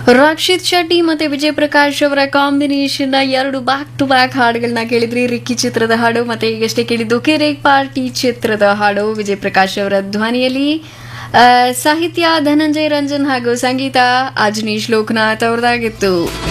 ರಕ್ಷಿತ್ ಶೆಟ್ಟಿ ಮತ್ತೆ ವಿಜಯ್ ಪ್ರಕಾಶ್ ಅವರ ಕಾಂಬಿನೇಷನ್ ಎರಡು ಬ್ಯಾಕ್ ಟು ಬ್ಯಾಕ್ ಹಾಡುಗಳನ್ನ ಕೇಳಿದ್ರಿ ರಿಕ್ಕಿ ಚಿತ್ರದ ಹಾಡು ಮತ್ತೆ ಈಗಷ್ಟೇ ಕೇಳಿದ್ದು ಕಿರೇಕ್ ಪಾರ್ಟಿ ಚಿತ್ರದ ಹಾಡು ವಿಜಯ್ ಪ್ರಕಾಶ್ ಅವರ ಧ್ವನಿಯಲ್ಲಿ ಆ, ಸಾಹಿತ್ಯ ಧನಂಜಯ ರಂಜನ್ ಹಾಗೂ ಸಂಗೀತ ಅಜನೀಶ್ ಲೋಕನಾಥ್ ಅವ್ರದ್ದಾಗಿತ್ತು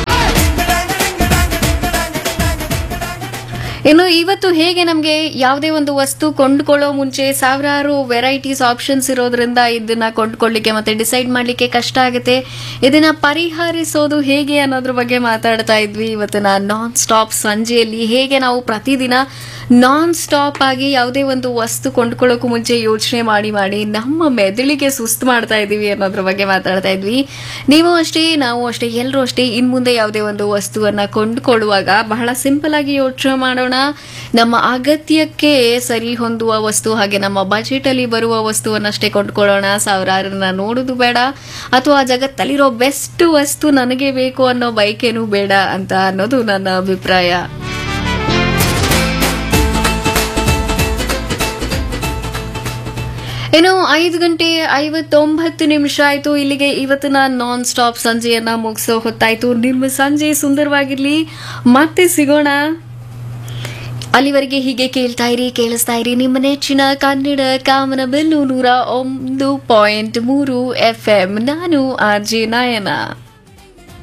ಇನ್ನು ಇವತ್ತು ಹೇಗೆ ನಮಗೆ ಯಾವುದೇ ಒಂದು ವಸ್ತು ಕೊಂಡ್ಕೊಳ್ಳೋ ಮುಂಚೆ ಸಾವಿರಾರು ವೆರೈಟೀಸ್ ಆಪ್ಷನ್ಸ್ ಇರೋದ್ರಿಂದ ಇದನ್ನ ಕೊಂಡ್ಕೊಳ್ಳಿಕ್ಕೆ ಮತ್ತೆ ಡಿಸೈಡ್ ಮಾಡಲಿಕ್ಕೆ ಕಷ್ಟ ಆಗುತ್ತೆ ಇದನ್ನ ಪರಿಹರಿಸೋದು ಹೇಗೆ ಅನ್ನೋದ್ರ ಬಗ್ಗೆ ಮಾತಾಡ್ತಾ ಇದ್ವಿ ಇವತ್ತಿನ ನಾನ್ ಸ್ಟಾಪ್ ಸಂಜೆಯಲ್ಲಿ ಹೇಗೆ ನಾವು ಪ್ರತಿದಿನ ನಾನ್ ಸ್ಟಾಪ್ ಆಗಿ ಯಾವುದೇ ಒಂದು ವಸ್ತು ಕೊಂಡ್ಕೊಳ್ಳೋಕ್ಕೂ ಮುಂಚೆ ಯೋಚನೆ ಮಾಡಿ ಮಾಡಿ ನಮ್ಮ ಮೆದುಳಿಗೆ ಸುಸ್ತು ಮಾಡ್ತಾ ಇದ್ದೀವಿ ಅನ್ನೋದ್ರ ಬಗ್ಗೆ ಮಾತಾಡ್ತಾ ಇದ್ವಿ ನೀವು ಅಷ್ಟೇ ನಾವು ಅಷ್ಟೇ ಎಲ್ಲರೂ ಅಷ್ಟೇ ಇನ್ ಮುಂದೆ ಯಾವುದೇ ಒಂದು ವಸ್ತುವನ್ನ ಕೊಂಡುಕೊಳ್ಳುವಾಗ ಬಹಳ ಸಿಂಪಲ್ ಆಗಿ ಯೋಚನೆ ಮಾಡೋಣ ನಮ್ಮ ಅಗತ್ಯಕ್ಕೆ ಸರಿ ಹೊಂದುವ ವಸ್ತು ಹಾಗೆ ನಮ್ಮ ಬಜೆಟ್ ಅಲ್ಲಿ ಬರುವ ವಸ್ತುವನ್ನಷ್ಟೇ ಕೊಂಡ್ಕೊಳ್ಳೋಣ ಸಾವಿರಾರನ್ನ ನೋಡೋದು ಬೇಡ ಅಥವಾ ಜಗತ್ತಲ್ಲಿರೋ ಬೆಸ್ಟ್ ವಸ್ತು ನನಗೆ ಬೇಕು ಅನ್ನೋ ಬೈಕೇನು ಬೇಡ ಅಂತ ಅನ್ನೋದು ನನ್ನ ಅಭಿಪ್ರಾಯ ಇನ್ನು ಐದು ಗಂಟೆ ಐವತ್ತೊಂಬತ್ತು ನಿಮಿಷ ಆಯ್ತು ಇಲ್ಲಿಗೆ ಇವತ್ತಿನ ನಾನ್ ಸ್ಟಾಪ್ ಸಂಜೆಯನ್ನ ಮುಗಿಸೋ ಹೊತ್ತಾಯ್ತು ನಿಮ್ಮ ಸಂಜೆ ಸುಂದರವಾಗಿರ್ಲಿ ಮತ್ತೆ ಸಿಗೋಣ ಅಲ್ಲಿವರೆಗೆ ಹೀಗೆ ಕೇಳ್ತಾ ಇರಿ ಕೇಳಿಸ್ತಾ ಇರಿ ನಿಮ್ಮ ನೆಚ್ಚಿನ ಕನ್ನಡ ಕಾಮನ ಬೆಲ್ಲು ನೂರ ಒಂದು ಪಾಯಿಂಟ್ ಮೂರು ಎಫ್ ಎಂ ನಾನು ಆರ್ ಜೆ ನಯನ